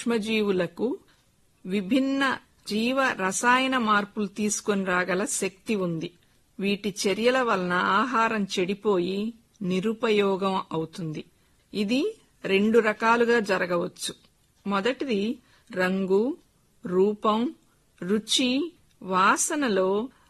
సూక్ష్మజీవులకు విభిన్న జీవ రసాయన మార్పులు తీసుకొని రాగల శక్తి ఉంది వీటి చర్యల వలన ఆహారం చెడిపోయి నిరుపయోగం అవుతుంది ఇది రెండు రకాలుగా జరగవచ్చు మొదటిది రంగు రూపం రుచి వాసనలో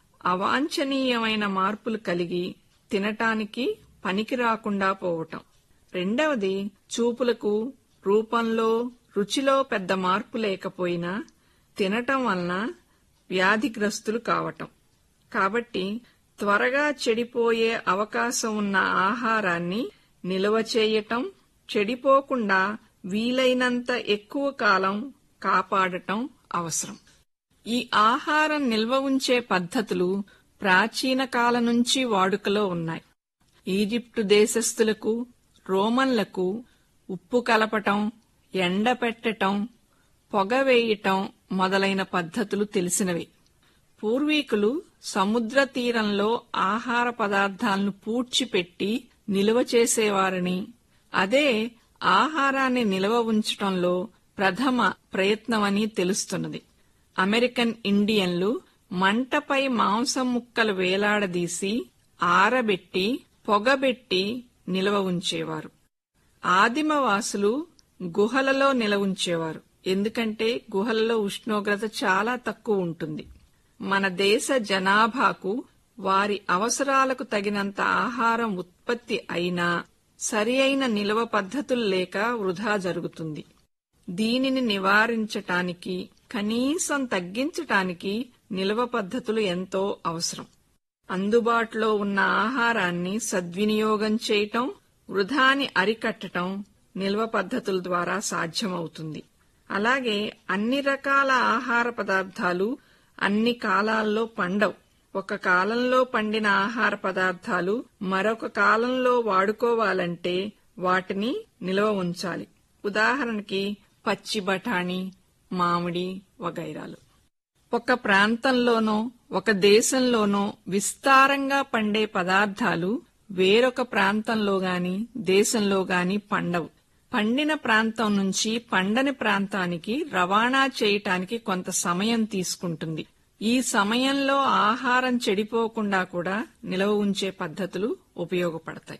అవాంఛనీయమైన మార్పులు కలిగి తినటానికి పనికి రాకుండా పోవటం రెండవది చూపులకు రూపంలో రుచిలో పెద్ద మార్పు లేకపోయినా తినటం వలన వ్యాధిగ్రస్తులు కావటం కాబట్టి త్వరగా చెడిపోయే అవకాశం ఉన్న ఆహారాన్ని నిల్వ చేయటం చెడిపోకుండా వీలైనంత ఎక్కువ కాలం కాపాడటం అవసరం ఈ ఆహారం నిల్వ ఉంచే పద్ధతులు ప్రాచీన కాలం నుంచి వాడుకలో ఉన్నాయి ఈజిప్టు దేశస్థులకు రోమన్లకు ఉప్పు కలపటం ఎండపెట్టటం పొగ వేయటం మొదలైన పద్ధతులు తెలిసినవి పూర్వీకులు సముద్ర తీరంలో ఆహార పదార్థాలను పూడ్చిపెట్టి నిల్వ చేసేవారని అదే ఆహారాన్ని నిల్వ ఉంచటంలో ప్రథమ ప్రయత్నమని తెలుస్తున్నది అమెరికన్ ఇండియన్లు మంటపై మాంసం ముక్కలు వేలాడదీసి ఆరబెట్టి పొగబెట్టి నిల్వ ఉంచేవారు ఆదిమవాసులు గుహలలో నిల్వ ఉంచేవారు ఎందుకంటే గుహలలో ఉష్ణోగ్రత చాలా తక్కువ ఉంటుంది మన దేశ జనాభాకు వారి అవసరాలకు తగినంత ఆహారం ఉత్పత్తి అయినా సరి అయిన నిల్వ పద్ధతులు లేక వృధా జరుగుతుంది దీనిని నివారించటానికి కనీసం తగ్గించటానికి నిల్వ పద్ధతులు ఎంతో అవసరం అందుబాటులో ఉన్న ఆహారాన్ని సద్వినియోగం చేయటం వృధాని అరికట్టటం నిల్వ పద్ధతుల ద్వారా సాధ్యమవుతుంది అలాగే అన్ని రకాల ఆహార పదార్థాలు అన్ని కాలాల్లో పండవు ఒక కాలంలో పండిన ఆహార పదార్థాలు మరొక కాలంలో వాడుకోవాలంటే వాటిని నిల్వ ఉంచాలి ఉదాహరణకి పచ్చి బఠానీ మామిడి వగైరాలు ఒక ప్రాంతంలోనో ఒక దేశంలోనో విస్తారంగా పండే పదార్థాలు వేరొక ప్రాంతంలో గాని దేశంలో గాని పండవు పండిన ప్రాంతం నుంచి పండని ప్రాంతానికి రవాణా చేయటానికి కొంత సమయం తీసుకుంటుంది ఈ సమయంలో ఆహారం చెడిపోకుండా కూడా నిలవ ఉంచే పద్ధతులు ఉపయోగపడతాయి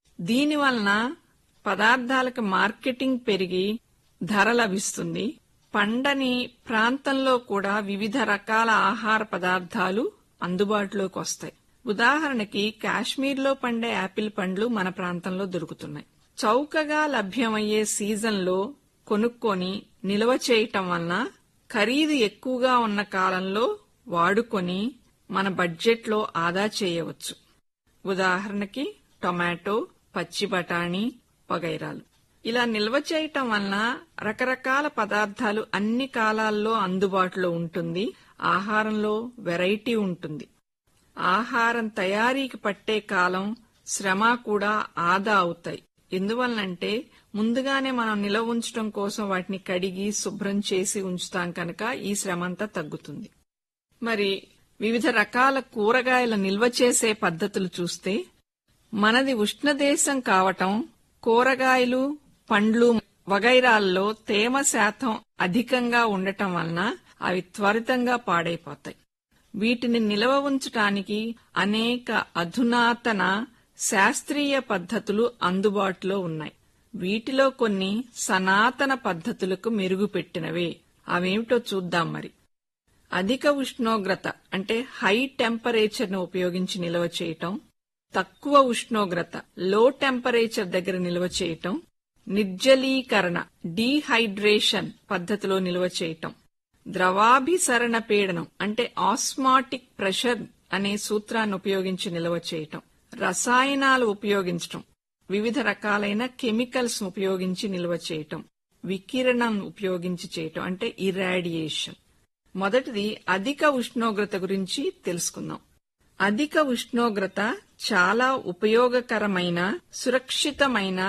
దీనివలన పదార్థాలకు మార్కెటింగ్ పెరిగి ధర లభిస్తుంది పండని ప్రాంతంలో కూడా వివిధ రకాల ఆహార పదార్థాలు అందుబాటులోకి వస్తాయి ఉదాహరణకి కాశ్మీర్లో పండే యాపిల్ పండ్లు మన ప్రాంతంలో దొరుకుతున్నాయి చౌకగా లభ్యమయ్యే సీజన్లో కొనుక్కొని నిల్వ చేయటం వలన ఖరీదు ఎక్కువగా ఉన్న కాలంలో వాడుకొని మన బడ్జెట్లో ఆదా చేయవచ్చు ఉదాహరణకి టొమాటో పచ్చి బఠానీ వగైరాలు ఇలా నిల్వ చేయటం వలన రకరకాల పదార్థాలు అన్ని కాలాల్లో అందుబాటులో ఉంటుంది ఆహారంలో వెరైటీ ఉంటుంది ఆహారం తయారీకి పట్టే కాలం శ్రమ కూడా ఆదా అవుతాయి ఎందువలనంటే ముందుగానే మనం నిలవ ఉంచడం కోసం వాటిని కడిగి శుభ్రం చేసి ఉంచుతాం కనుక ఈ శ్రమంతా తగ్గుతుంది మరి వివిధ రకాల కూరగాయల నిల్వ చేసే పద్ధతులు చూస్తే మనది ఉష్ణదేశం కావటం కూరగాయలు పండ్లు వగైరాల్లో తేమ శాతం అధికంగా ఉండటం వలన అవి త్వరితంగా పాడైపోతాయి వీటిని నిల్వ ఉంచటానికి అనేక అధునాతన శాస్త్రీయ పద్ధతులు అందుబాటులో ఉన్నాయి వీటిలో కొన్ని సనాతన పద్ధతులకు మెరుగుపెట్టినవే అవేమిటో చూద్దాం మరి అధిక ఉష్ణోగ్రత అంటే హై టెంపరేచర్ ను ఉపయోగించి నిల్వ చేయటం తక్కువ ఉష్ణోగ్రత లో టెంపరేచర్ దగ్గర నిల్వ చేయటం నిర్జలీకరణ డీహైడ్రేషన్ పద్ధతిలో నిల్వ చేయటం ద్రవాభిసరణ పీడనం అంటే ఆస్మాటిక్ ప్రెషర్ అనే సూత్రాన్ని ఉపయోగించి నిల్వ చేయటం రసాయనాలు ఉపయోగించటం వివిధ రకాలైన కెమికల్స్ ఉపయోగించి నిల్వ చేయటం వికిరణం ఉపయోగించి చేయటం అంటే ఇరాడియేషన్ మొదటిది అధిక ఉష్ణోగ్రత గురించి తెలుసుకుందాం అధిక ఉష్ణోగ్రత చాలా ఉపయోగకరమైన సురక్షితమైన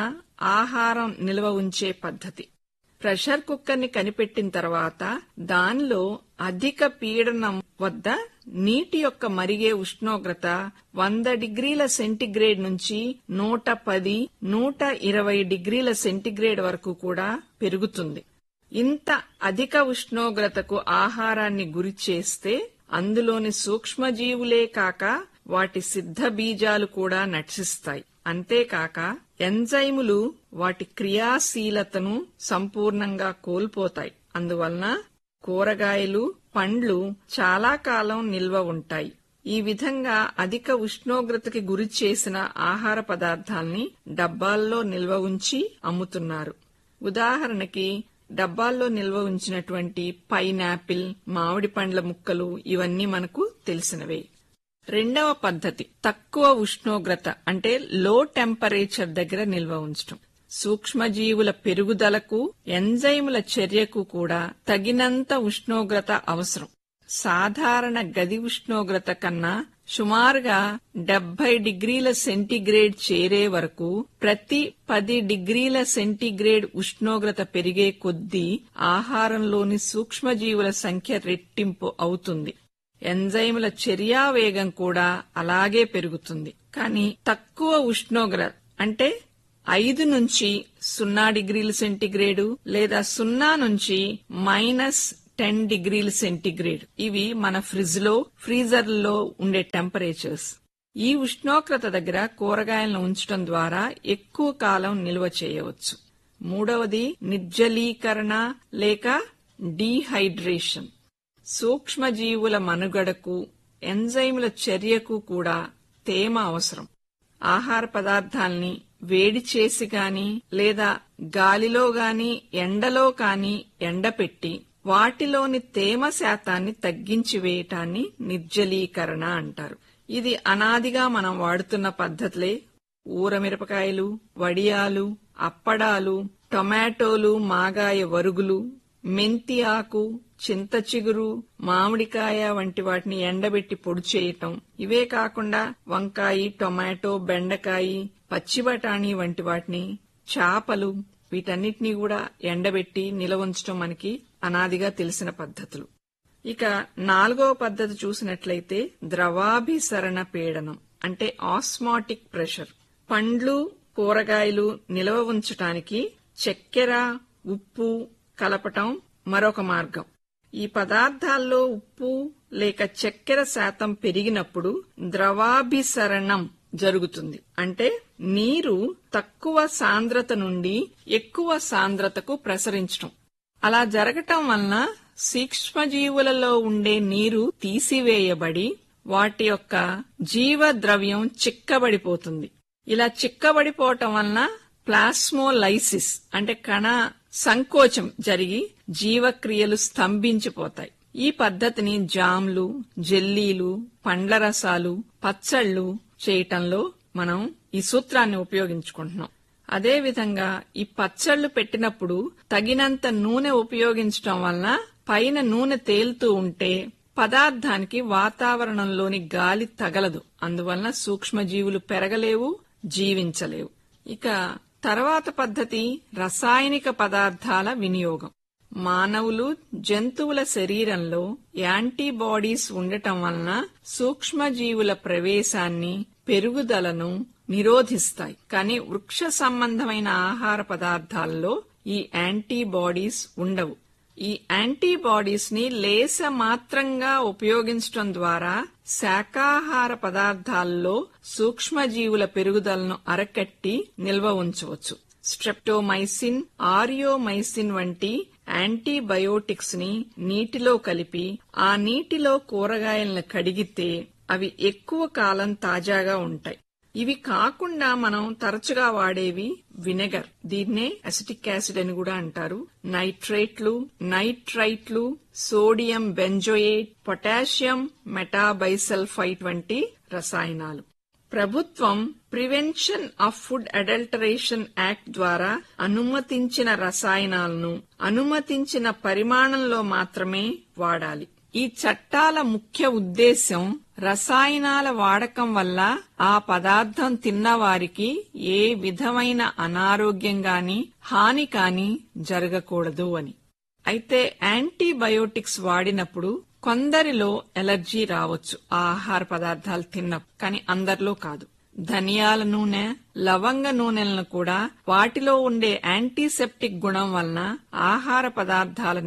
ఆహారం నిల్వ ఉంచే పద్ధతి ప్రెషర్ కుక్కర్ ని కనిపెట్టిన తర్వాత దానిలో అధిక పీడనం వద్ద నీటి యొక్క మరిగే ఉష్ణోగ్రత వంద డిగ్రీల సెంటిగ్రేడ్ నుంచి నూట పది నూట ఇరవై డిగ్రీల సెంటిగ్రేడ్ వరకు కూడా పెరుగుతుంది ఇంత అధిక ఉష్ణోగ్రతకు ఆహారాన్ని గురి చేస్తే అందులోని సూక్ష్మజీవులే కాక వాటి సిద్ధ బీజాలు కూడా నశిస్తాయి అంతేకాక ఎంజైములు వాటి క్రియాశీలతను సంపూర్ణంగా కోల్పోతాయి అందువలన కూరగాయలు పండ్లు చాలా కాలం నిల్వ ఉంటాయి ఈ విధంగా అధిక ఉష్ణోగ్రతకి గురి చేసిన ఆహార పదార్థాల్ని డబ్బాల్లో నిల్వ ఉంచి అమ్ముతున్నారు ఉదాహరణకి డబ్బాల్లో నిల్వ ఉంచినటువంటి పైనాపిల్ మామిడి పండ్ల ముక్కలు ఇవన్నీ మనకు తెలిసినవే రెండవ పద్ధతి తక్కువ ఉష్ణోగ్రత అంటే లో టెంపరేచర్ దగ్గర నిల్వ ఉంచటం సూక్ష్మజీవుల పెరుగుదలకు ఎంజైముల చర్యకు కూడా తగినంత ఉష్ణోగ్రత అవసరం సాధారణ గది ఉష్ణోగ్రత కన్నా సుమారుగా డెబ్బై డిగ్రీల సెంటీగ్రేడ్ చేరే వరకు ప్రతి పది డిగ్రీల సెంటీగ్రేడ్ ఉష్ణోగ్రత పెరిగే కొద్దీ ఆహారంలోని సూక్ష్మజీవుల సంఖ్య రెట్టింపు అవుతుంది ఎంజైముల చర్యా వేగం కూడా అలాగే పెరుగుతుంది కానీ తక్కువ ఉష్ణోగ్రత అంటే ఐదు నుంచి సున్నా డిగ్రీల సెంటీగ్రేడు లేదా సున్నా నుంచి మైనస్ టెన్ డిగ్రీల సెంటీగ్రేడ్ ఇవి మన ఫ్రిడ్జ్ లో ఫ్రీజర్లలో ఉండే టెంపరేచర్స్ ఈ ఉష్ణోగ్రత దగ్గర కూరగాయలను ఉంచడం ద్వారా ఎక్కువ కాలం నిల్వ చేయవచ్చు మూడవది నిర్జలీకరణ లేక డీహైడ్రేషన్ సూక్ష్మజీవుల మనుగడకు ఎంజైముల చర్యకు కూడా తేమ అవసరం ఆహార పదార్థాల్ని వేడి చేసి గాని లేదా గాలిలో గాని ఎండలో కాని ఎండపెట్టి వాటిలోని తేమ శాతాన్ని తగ్గించి వేయటాన్ని నిర్జలీకరణ అంటారు ఇది అనాదిగా మనం వాడుతున్న పద్ధతులే ఊరమిరపకాయలు వడియాలు అప్పడాలు టొమాటోలు మాగాయ వరుగులు మెంతి ఆకు చింత చిగురు మామిడికాయ వంటి వాటిని ఎండబెట్టి పొడి చేయటం ఇవే కాకుండా వంకాయ టొమాటో బెండకాయ పచ్చి బఠాణీ వంటి వాటిని చేపలు వీటన్నిటినీ కూడా ఎండబెట్టి నిలవ ఉంచడం మనకి అనాదిగా తెలిసిన పద్ధతులు ఇక నాలుగవ పద్ధతి చూసినట్లయితే ద్రవాభిసరణ పీడనం అంటే ఆస్మాటిక్ ప్రెషర్ పండ్లు కూరగాయలు నిలవ ఉంచటానికి చక్కెర ఉప్పు కలపటం మరొక మార్గం ఈ పదార్థాల్లో ఉప్పు లేక చక్కెర శాతం పెరిగినప్పుడు ద్రవాభిసరణం జరుగుతుంది అంటే నీరు తక్కువ సాంద్రత నుండి ఎక్కువ సాంద్రతకు ప్రసరించటం అలా జరగటం వలన సూక్ష్మజీవులలో ఉండే నీరు తీసివేయబడి వాటి యొక్క జీవ ద్రవ్యం చిక్కబడిపోతుంది ఇలా చిక్కబడిపోవటం వలన ప్లాస్మోలైసిస్ అంటే కణ సంకోచం జరిగి జీవక్రియలు స్తంభించిపోతాయి ఈ పద్ధతిని జామ్లు జెల్లీలు పండ్ల రసాలు పచ్చళ్ళు చేయటంలో మనం ఈ సూత్రాన్ని ఉపయోగించుకుంటున్నాం అదే విధంగా ఈ పచ్చళ్లు పెట్టినప్పుడు తగినంత నూనె ఉపయోగించటం వలన పైన నూనె తేలుతూ ఉంటే పదార్థానికి వాతావరణంలోని గాలి తగలదు అందువలన సూక్ష్మజీవులు పెరగలేవు జీవించలేవు ఇక తర్వాత పద్ధతి రసాయనిక పదార్థాల వినియోగం మానవులు జంతువుల శరీరంలో యాంటీబాడీస్ ఉండటం వలన సూక్ష్మజీవుల ప్రవేశాన్ని పెరుగుదలను నిరోధిస్తాయి కానీ వృక్ష సంబంధమైన ఆహార పదార్థాల్లో ఈ యాంటీబాడీస్ ఉండవు ఈ యాంటీబాడీస్ ని లేస మాత్రంగా ఉపయోగించడం ద్వారా శాకాహార పదార్థాల్లో సూక్ష్మజీవుల పెరుగుదలను అరకట్టి నిల్వ ఉంచవచ్చు స్ట్రెప్టోమైసిన్ ఆరియోమైసిన్ వంటి యాంటీబయోటిక్స్ ని నీటిలో కలిపి ఆ నీటిలో కూరగాయలను కడిగితే అవి ఎక్కువ కాలం తాజాగా ఉంటాయి ఇవి కాకుండా మనం తరచుగా వాడేవి వినెగర్ దీన్నే అసిటిక్ యాసిడ్ అని కూడా అంటారు నైట్రేట్లు నైట్రైట్లు సోడియం బెంజోయేట్ పొటాషియం మెటాబైసల్ఫైట్ వంటి రసాయనాలు ప్రభుత్వం prevention of food adulteration act ద్వారా అనుమతించిన రసాయనాలను అనుమతించిన పరిమాణంలో మాత్రమే వాడాలి ఈ చట్టాల ముఖ్య ఉద్దేశం రసాయనాల వాడకం వల్ల ఆ పదార్థం తిన్నవారికి ఏ విధమైన అనారోగ్యం గాని హాని కాని జరగకూడదు అని అయితే యాంటీబయోటిక్స్ వాడినప్పుడు కొందరిలో ఎలర్జీ రావచ్చు ఆ ఆహార పదార్థాలు తిన్న కానీ అందరిలో కాదు ధనియాల నూనె లవంగ నూనెలను కూడా వాటిలో ఉండే యాంటీసెప్టిక్ గుణం వలన ఆహార పదార్థాల